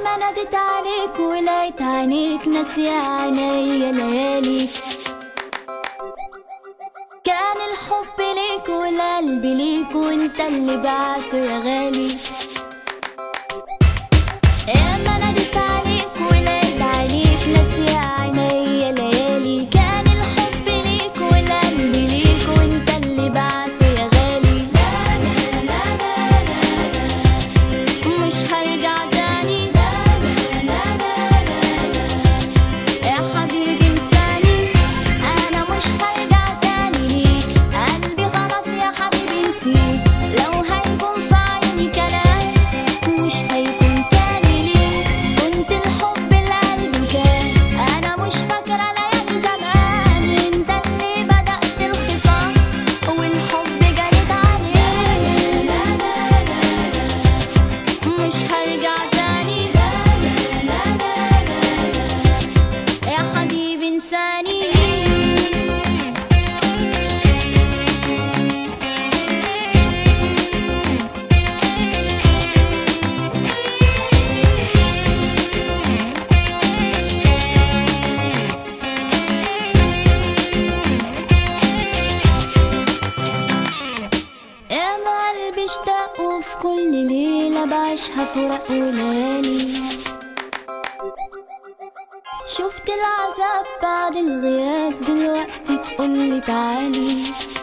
ما ناديت عليك ولقيت عينيك ناسية عينيا ليالي كان الحب ليك والقلب ليك وانت اللي بعته يا غالي يا ما ناديت عليك ولقيت عينيك ناسية عينيا ليالي كان الحب ليك والقلب ليك وانت اللي بعته يا غالي مش هرجع تاني يا حبيبي انساني انا مش هرجع تاني ليك قلبي خلاص يا حبيبي نسيك لو هيكون في عيني كلام مش هيكون تاني ليك كنت الحب القلب كان انا مش فاكرة ليالي زمان انت اللي بدأت الخصام والحب جريت عليك مش هرجع تاني يا حبيبي انساني يا ما قلبي اشتاق وفي كل ليلة بعيشها فراق وليالي شفت العذاب بعد الغياب دلوقتي تقولي تعالي